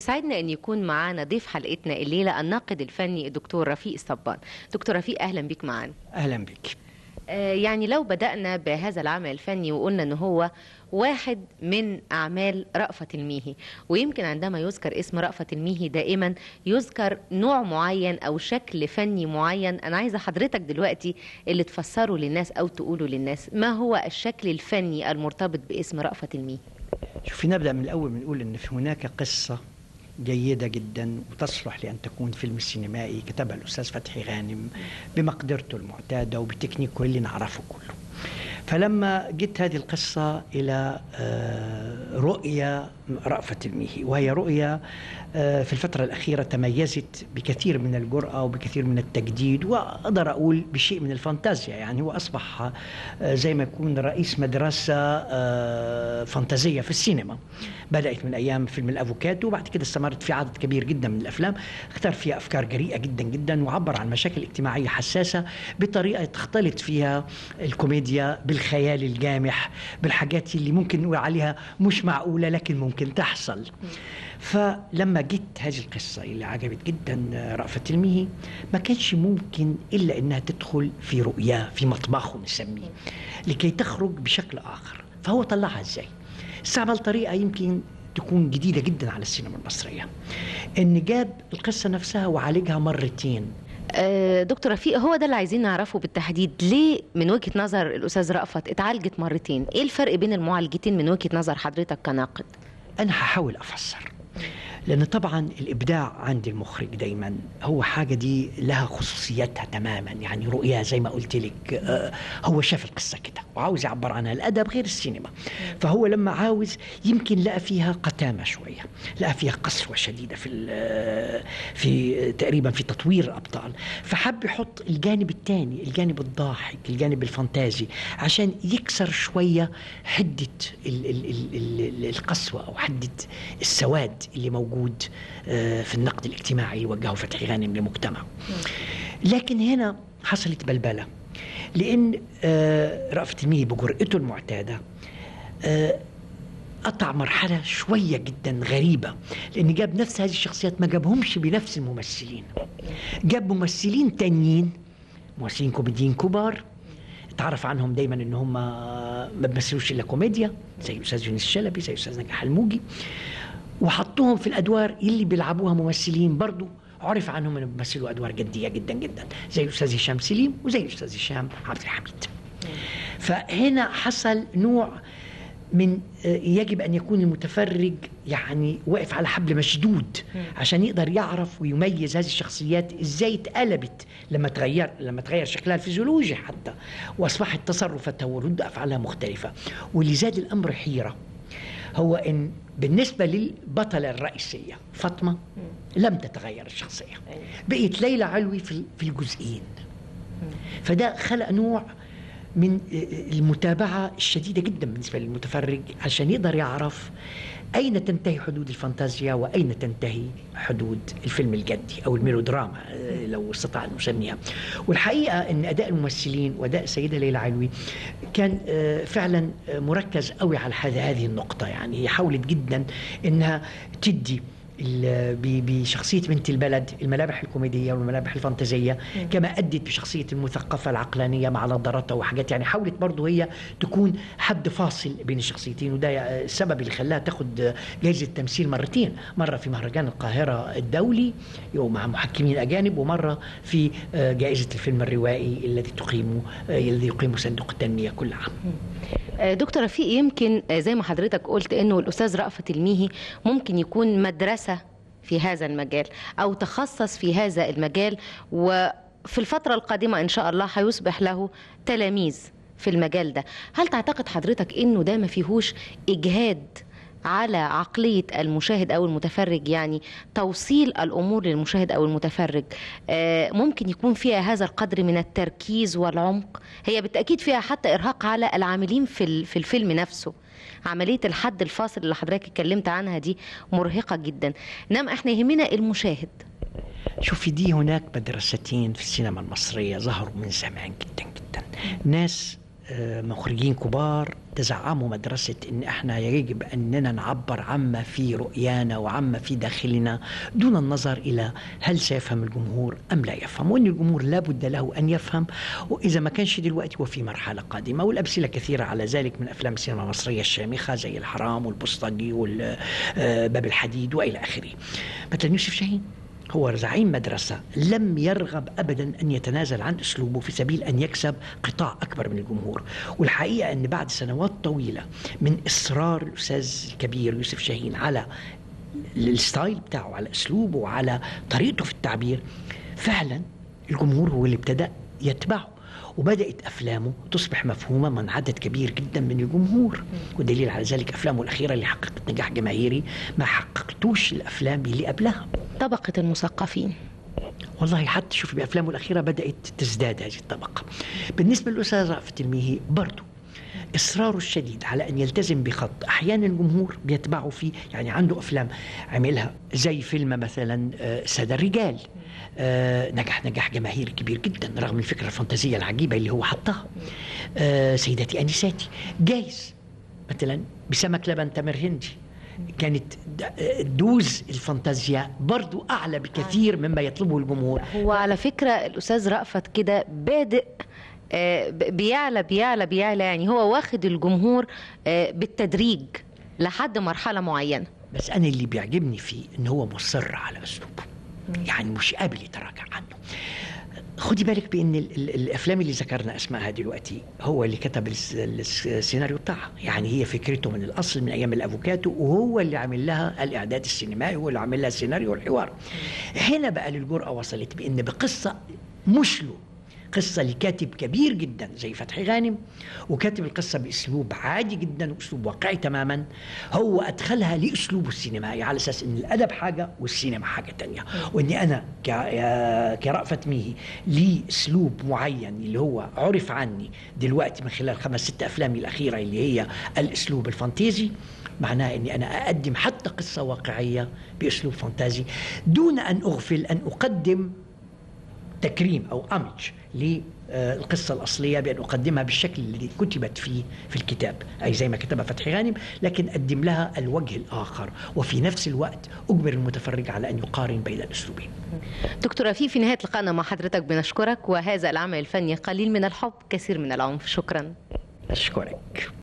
بيسعدنا ان يكون معانا ضيف حلقتنا الليله الناقد الفني الدكتور رفيق الصبان دكتور رفيق اهلا بيك معانا اهلا بك آه، يعني لو بدأنا بهذا العمل الفني وقلنا ان هو واحد من اعمال رأفت الميهي ويمكن عندما يذكر اسم رأفت الميهي دائما يذكر نوع معين او شكل فني معين انا عايزه حضرتك دلوقتي اللي تفسره للناس او تقوله للناس ما هو الشكل الفني المرتبط باسم رأفت الميهي شوفي نبدا من الاول بنقول ان في هناك قصه جيدة جدا وتصلح لأن تكون فيلم سينمائي كتبها الأستاذ فتحي غانم بمقدرته المعتادة وبتكنيكه اللي نعرفه كله فلما جت هذه القصة إلى آه، رؤية رأفت الميهي وهي رؤية آه، في الفترة الأخيرة تميزت بكثير من الجرأة وبكثير من التجديد وأقدر أقول بشيء من الفانتازيا يعني هو أصبح آه، زي ما يكون رئيس مدرسة فانتازية في السينما بدأت من أيام فيلم الأفوكاتو وبعد كده استمرت في عدد كبير جدا من الأفلام اختار فيها أفكار جريئة جدا جدا وعبر عن مشاكل اجتماعية حساسة بطريقة تختلط فيها الكوميديا بالخيال الجامح بالحاجات اللي ممكن نقول عليها مش معقولة لكن ممكن تحصل فلما جت هذه القصة اللي عجبت جدا رأفت الميهي ما كانش ممكن إلا إنها تدخل في رؤياه في مطبخه نسميه لكي تخرج بشكل آخر فهو طلعها إزاي استعمل طريقة يمكن تكون جديدة جدا على السينما المصرية إن جاب القصة نفسها وعالجها مرتين آه، دكتور رفيق هو ده اللي عايزين نعرفه بالتحديد ليه من وجهة نظر الأستاذ رأفت اتعالجت مرتين إيه الفرق بين المعالجتين من وجهة نظر حضرتك كناقد أنا هحاول أفسر لأن طبعا الإبداع عند المخرج دايما هو حاجة دي لها خصوصياتها تماما يعني رؤية زي ما قلت لك آه، هو شاف القصة كده وعاوز يعبر عنها الأدب غير السينما فهو لما عاوز يمكن لقى فيها قتامة شوية لقى فيها قسوة شديدة في آه، في تقريبا في تطوير الأبطال فحب يحط الجانب الثاني الجانب الضاحك الجانب الفانتازي عشان يكسر شوية حدة القسوة أو حدة السواد اللي موجود موجود آه، في النقد الاجتماعي اللي وجهه فتحي غانم لمجتمعه لكن هنا حصلت بلبله لان آه، رأفت الميهي بجرأته المعتاده آه، قطع مرحلة شوية جدا غريبة لأن جاب نفس هذه الشخصيات ما جابهمش بنفس الممثلين جاب ممثلين تانيين ممثلين كوميديين كبار تعرف عنهم دايما ان هم ما بيمثلوش الا كوميديا زي استاذ يونس الشلبي زي استاذ نجاح الموجي وحطوهم في الادوار اللي بيلعبوها ممثلين برضو عرف عنهم انهم بيمثلوا ادوار جديه جدا جدا زي الاستاذ هشام سليم وزي الاستاذ هشام عبد الحميد فهنا حصل نوع من آه، يجب ان يكون المتفرج يعني واقف على حبل مشدود عشان يقدر يعرف ويميز هذه الشخصيات ازاي اتقلبت لما تغير لما تغير شكلها الفيزيولوجي حتى واصبحت تصرفاتها ورد افعالها مختلفه واللي زاد الامر حيره هو ان بالنسبه للبطله الرئيسيه فاطمه لم تتغير الشخصيه أيوة. بقيت ليلى علوي في الجزئين فده خلق نوع من المتابعه الشديده جدا بالنسبه للمتفرج عشان يقدر يعرف أين تنتهي حدود الفانتازيا وأين تنتهي حدود الفيلم الجدي أو الميلودراما آه، لو استطاع أن نسميها والحقيقة أن أداء الممثلين وأداء السيدة ليلى علوي كان آه، فعلا آه، مركز قوي على هذه النقطة يعني هي حاولت جدا أنها تدي بشخصية بنت البلد الملامح الكوميدية والملامح الفانتازية كما أدت بشخصية المثقفة العقلانية مع نظراتها وحاجات يعني حاولت برضه هي تكون حد فاصل بين الشخصيتين وده السبب اللي خلاها تاخد جائزة تمثيل مرتين مرة في مهرجان القاهرة الدولي مع محكمين أجانب ومرة في جائزة الفيلم الروائي الذي تقيمه الذي يقيمه صندوق التنمية كل عام آه، دكتور رفيق يمكن آه، زي ما حضرتك قلت انه الاستاذ رأفت الميهي ممكن يكون مدرسه في هذا المجال او تخصص في هذا المجال وفي الفتره القادمه ان شاء الله هيصبح له تلاميذ في المجال ده هل تعتقد حضرتك انه ده ما فيهوش اجهاد على عقلية المشاهد أو المتفرج يعني توصيل الأمور للمشاهد أو المتفرج آه، ممكن يكون فيها هذا القدر من التركيز والعمق هي بالتأكيد فيها حتى إرهاق على العاملين في في الفيلم نفسه عملية الحد الفاصل اللي حضرتك اتكلمت عنها دي مرهقة جدا إنما إحنا يهمنا المشاهد شوفي دي هناك مدرستين في السينما المصرية ظهروا من زمان جدا جدا ناس آه، مخرجين كبار تزعموا مدرسة إن إحنا يجب أننا نعبر عما في رؤيانا وعما في داخلنا دون النظر إلى هل سيفهم الجمهور أم لا يفهم وأن الجمهور لا بد له أن يفهم وإذا ما كانش دلوقتي وفي مرحلة قادمة والأمثلة كثيرة على ذلك من أفلام السينما المصرية الشامخة زي الحرام والبوسطجي والباب الحديد وإلى آخره مثلا يوسف شاهين هو زعيم مدرسة لم يرغب أبدا أن يتنازل عن أسلوبه في سبيل أن يكسب قطاع أكبر من الجمهور والحقيقة أن بعد سنوات طويلة من إصرار الأستاذ الكبير يوسف شاهين على الستايل بتاعه على أسلوبه وعلى طريقته في التعبير فعلا الجمهور هو اللي ابتدأ يتبعه وبدأت أفلامه تصبح مفهومة من عدد كبير جدا من الجمهور ودليل على ذلك أفلامه الأخيرة اللي حققت نجاح جماهيري ما حققتوش الأفلام اللي قبلها طبقة المثقفين والله حتى شوف بأفلامه الأخيرة بدأت تزداد هذه الطبقة بالنسبة للأستاذ رأفت الميهي برضه إصراره الشديد على أن يلتزم بخط أحيانا الجمهور بيتبعه فيه يعني عنده أفلام عملها زي فيلم مثلا آه، سادة الرجال آه، نجح نجاح جماهيري كبير جدا رغم الفكرة الفانتازية العجيبة اللي هو حطها آه، سيداتي أنساتي جايز مثلا بسمك لبن تمر هندي كانت د- دوز الفانتازيا برضو أعلى بكثير مما يطلبه الجمهور هو على فكرة الأستاذ رأفت كده بادئ آه، ب- بيعلى بيعلى بيعلى يعني هو واخد الجمهور آه، بالتدريج لحد مرحلة معينة بس انا اللي بيعجبني فيه ان هو مصر على اسلوبه يعني مش قابل يتراجع عنه خدي بالك بان ال ال الافلام اللي ذكرنا اسمائها دلوقتي هو اللي كتب الس- الس- السيناريو بتاعها يعني هي فكرته من الاصل من ايام الافوكاتو وهو اللي عامل لها الاعداد السينمائي هو اللي عامل لها السيناريو والحوار هنا بقى للجرأه وصلت بان بقصه مش له قصة لكاتب كبير جدا زي فتحي غانم وكاتب القصة بأسلوب عادي جدا وأسلوب واقعي تماما هو أدخلها لأسلوبه السينمائي على أساس أن الأدب حاجة والسينما حاجة تانية وأني أنا ك- يا- كرأفت ميهي لي أسلوب معين اللي هو عرف عني دلوقتي من خلال خمس ست أفلامي الأخيرة اللي هي الأسلوب الفانتيزي معناه أني أنا أقدم حتى قصة واقعية بأسلوب فانتازي دون أن أغفل أن أقدم تكريم او امج للقصه الاصليه بان اقدمها بالشكل اللي كتبت فيه في الكتاب اي زي ما كتبها فتحي غانم لكن اقدم لها الوجه الاخر وفي نفس الوقت اجبر المتفرج على ان يقارن بين الاسلوبين دكتور رفيق في نهاية لقائنا مع حضرتك بنشكرك وهذا العمل الفني قليل من الحب كثير من العنف شكرا اشكرك